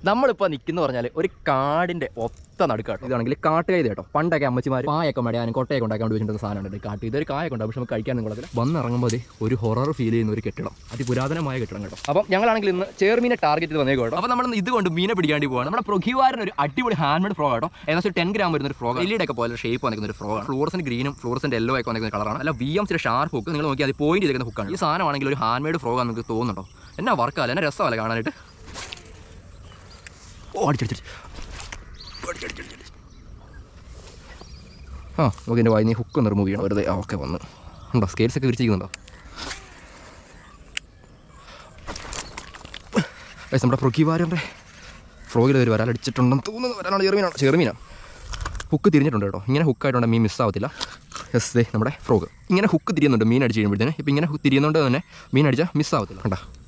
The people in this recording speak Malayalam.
നമ്മളിപ്പോൾ നിൽക്കുന്ന പറഞ്ഞാൽ ഒരു കാടിൻ്റെ ഒത്ത നടുക്കാട്ടോ ഇതാണെങ്കിൽ കാട്ടുകൈത കേട്ടോ പണ്ടൊക്കെ അമ്മച്ചിമാർ പായൊക്കെ മടയാനും കൊട്ടയൊക്കെ ഉണ്ടാക്കാൻ വേണ്ടി വെച്ചിട്ടുള്ള സാധനമുണ്ട് ഈ കാട്ട് ഇതൊരു കായൊക്കെ ഉണ്ടാവും പക്ഷെ നമുക്ക് കഴിക്കാനും കൊള്ളത്തില്ല വന്നിറങ്ങുമ്പോൾ ദേ ഒരു ഹൊറർ ഫീൽ ചെയ്യുന്ന ഒരു കെട്ടിടം അതിപുരാതനമായ കെട്ടിടം കേട്ടോ അപ്പം ഞങ്ങളാണെങ്കിൽ ഇന്ന് ചേർമീനെ ടാർഗറ്റ് ചെയ്ത് വന്നേക്കോ കേട്ടോ അപ്പോൾ നമ്മൾ ഇത് കൊണ്ട് മീനെ പിടിക്കാണ്ടി പോകാണ് നമ്മുടെ പ്രൊഖിവാരൻ ഒരു അടിപൊളി ഹാൻഡ് മെയ്ഡ് ഫ്രോഗ് കേട്ടോ ഏകദേശം ടെൻ ഗ്രാം വരുന്ന ഒരു ഫ്രോഗ് എല്ലിയുടെ ഒക്കെ പോലെ ഷേപ്പ് വന്നിരിക്കുന്ന ഒരു ഫ്രോഗ് ഫ്ലോറസൻ ഗ്രീനും ഫ്ലോറസൻ യെല്ലോ ഒക്കെ വന്നിരിക്കുന്ന കളറാണ് അല്ല വി എം സിയുടെ ഷാർപ്പ് ഹുക്ക് നിങ്ങൾ നോക്കി അത് പോയിന്റ് ചെയ്തിരിക്കുന്ന ഹുക്കാണ് ഈ സാധനമാണെങ്കിൽ ഒരു ഹാൻഡ് മെയ്ഡ് ഫ്രോഗ് നിങ്ങൾക്ക് തോന്നുന്നുണ്ടോ എന്നാ വർക്കല്ല എന്നാ രസമല്ല കാണാനായിട്ട് ഓ അടിച്ചടിച്ചടി ആ നമുക്ക് എൻ്റെ വായി നീ ഹുക്ക് ഒന്ന് റിമൂവ് ചെയ്യണം വെറുതെ ആ ഓക്കെ വന്ന് ഉണ്ടോ സ്കെയിൽസ് ഒക്കെ വിരിച്ചിരിക്കുന്നുണ്ടോ ഗൈസ്, നമ്മുടെ പ്രൊക്കിവാരൻ്റെ ഫ്രോഗിൽ ഒരു വരാലടിച്ചിട്ടുണ്ടെന്ന് തോന്നുന്നു വരാനാണ് ചെറുമീനാണ് ചെറുമീനാണ് ഹുക്ക് തിരിഞ്ഞിട്ടുണ്ട് കേട്ടോ ഇങ്ങനെ ഹുക്കായിട്ടുണ്ട് മീൻ മിസ്സാവത്തില്ല യെസ് ദേ നമ്മുടെ ഫ്രോഗ് ഇങ്ങനെ ഹുക്ക് തിരിയുന്നുണ്ട് മീൻ അടിച്ച് കഴിയുമ്പോഴത്തേന് ഇപ്പം ഇങ്ങനെ ഹുക്ക് തിരിയുന്നുണ്ട് തന്നെ മീൻ അടിച്ചാൽ മിസ്സാവത്തില്ല കണ്ടാ